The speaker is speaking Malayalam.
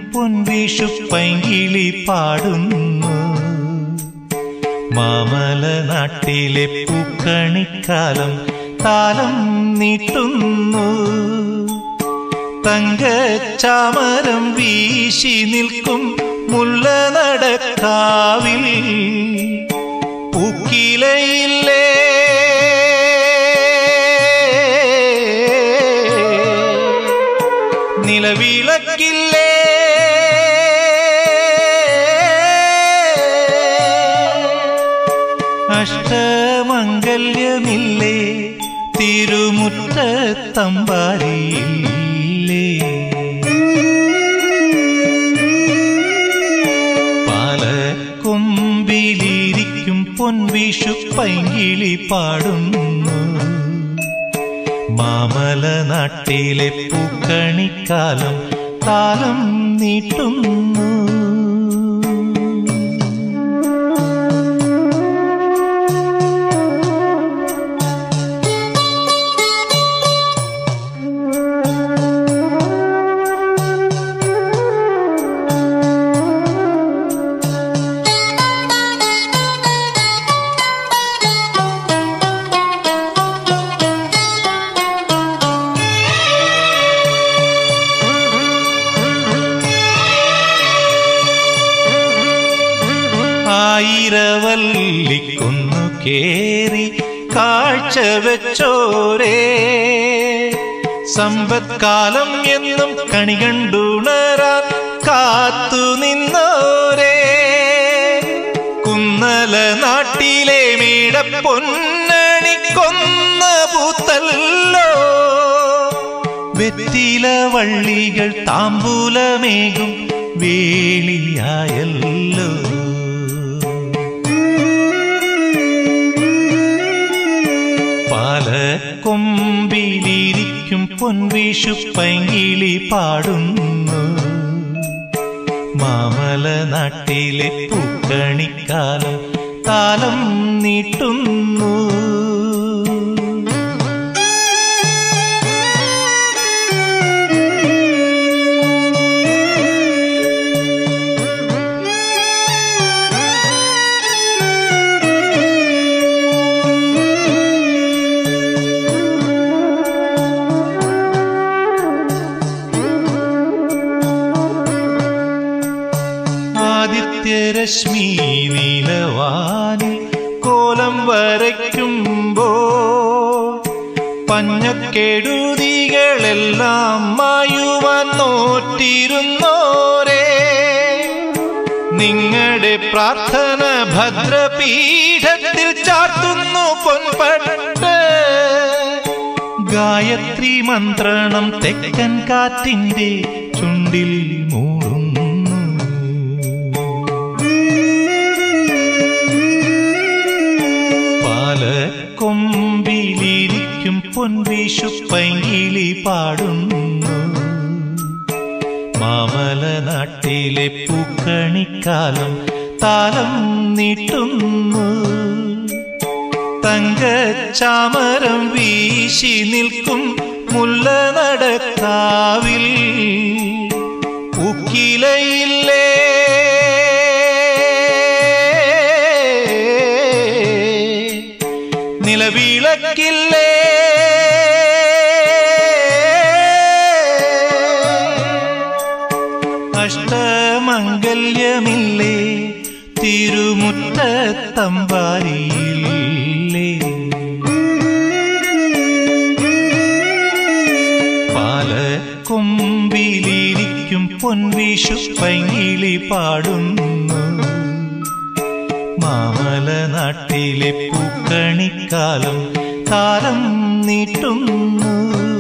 പൊൻവീഷു പൈങ്കിളി പാടുന്നു മാമല നാട്ടിലെ പൂക്കണിക്കാലം താലം നീട്ടുന്നു തങ്കച്ചാമരം വീശി നിൽക്കും മുല്ല നടക്കാവിൽ പൂക്കിലയില്ലേ നിലവിളക്കില്ലേ അഷ്ടമംഗല്യമില്ലേ തിരുമുറ്റത്തമ്പാരിയില്ലേ പാലക്കൊമ്പിലിരിക്കും പൊൻവിഷു പൈങ്കിളി പാടുന്നു മാമല നാട്ടിലെ പൂക്കണിക്കാലം താലം നീട്ടുന്നു ആയിരവല്ലിക്കുന്നു കേറി കാഴ്ച വെച്ചോരേ സമ്പത്കാലം എന്നും കണി കണ്ടുണരാൻ കാത്തു നിന്നോരേ കുന്നല നാട്ടിലെ മീട പൊന്നണി കൊന്ന പൂത്തല്ലോ വെറ്റില വള്ളികൾ താമ്പൂലമേകും വേളിയായല്ലോ പാലക്കൊമ്പിലിരിക്കും പൊൻവീഷു പൈങ്കിളി പാടുന്നു മാമല നാട്ടിലെ പൂക്കണിക്കാലം താലം നീട്ടുന്നു ആദിത്യരശ്മി നീലവാനിൽ കോലം വരയ്ക്കുമ്പോ പഞ്ഞക്കെടുതികളെല്ലാം മായുവാൻ നോറ്റിരുന്നോരേ നിങ്ങളുടെ പ്രാർത്ഥന ഭദ്രപീഠത്തിൽ ചാർത്തുന്നു പൊൻപട്ട് ഗായത്രി മന്ത്രണം തെക്കൻ കാറ്റിന്റെ ചുണ്ടിൽ മൂടുന്നു പാലക്കൊമ്പിലിരിക്കും പൊൻവീഷു പൈങ്കിളി പാടുന്നു മാമല നാട്ടിലെ പൂക്കണിക്കാലം താലം നീട്ടുന്നു തങ്കച്ചാമരം വീശി നിൽക്കും മുല്ല നടക്കാവിൽ ഉക്കിലയില്ലേ നിലവിളക്കില്ലേ അഷ്ടമംഗല്യമില്ലേ തിരുമുറ്റത്തമ്പാരിയില്ലേ പാലക്കൊമ്പിലിരിക്കും പൊൻവീഷു പൈങ്കിളി പാടുന്നു മാമല നാട്ടിലെ പൂക്കണിക്കാലം താലം നീട്ടുന്നു